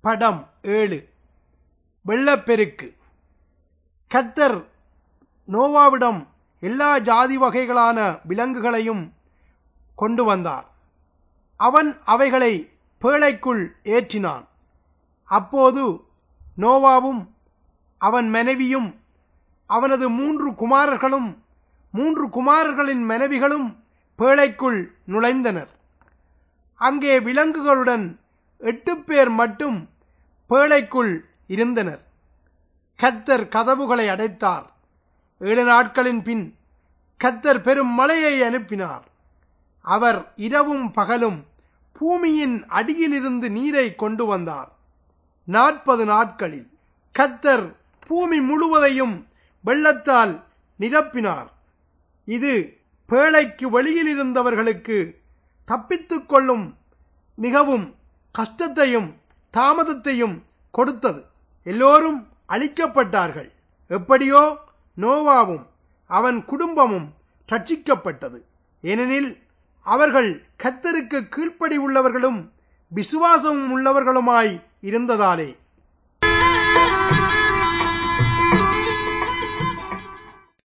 படம் ஏழு வெள்ளப்பெருக்கு கர்த்தர் நோவாவிடம் எல்லா ஜாதி வகைகளான விலங்குகளையும் கொண்டு வந்தார் அவன் அவைகளை பேழைக்குள் ஏற்றினான் அப்போது நோவாவும் அவன் மனைவியும் அவனது மூன்று குமாரர்களும் மூன்று குமாரர்களின் மனைவிகளும் பேழைக்குள் நுழைந்தனர் அங்கே விலங்குகளுடன் எட்டு பேர் மட்டும் பேழைக்குள் இருந்தனர் கத்தர் கதவுகளை அடைத்தார் ஏழு நாட்களின் பின் கத்தர் பெரும் மழையை அனுப்பினார் அவர் இரவும் பகலும் பூமியின் அடியிலிருந்து நீரை கொண்டு வந்தார் நாற்பது நாட்களில் கத்தர் பூமி முழுவதையும் வெள்ளத்தால் நிரப்பினார் இது பேழைக்கு வெளியில் இருந்தவர்களுக்கு தப்பித்துக் கொள்ளும் மிகவும் கஷ்டத்தையும் தாமதத்தையும் கொடுத்தது எல்லோரும் அழிக்கப்பட்டார்கள் எப்படியோ நோவாவும் அவன் குடும்பமும் ரட்சிக்கப்பட்டது ஏனெனில் அவர்கள் கத்தருக்கு கீழ்ப்படி உள்ளவர்களும் விசுவாசமும் உள்ளவர்களுமாய் இருந்ததாலே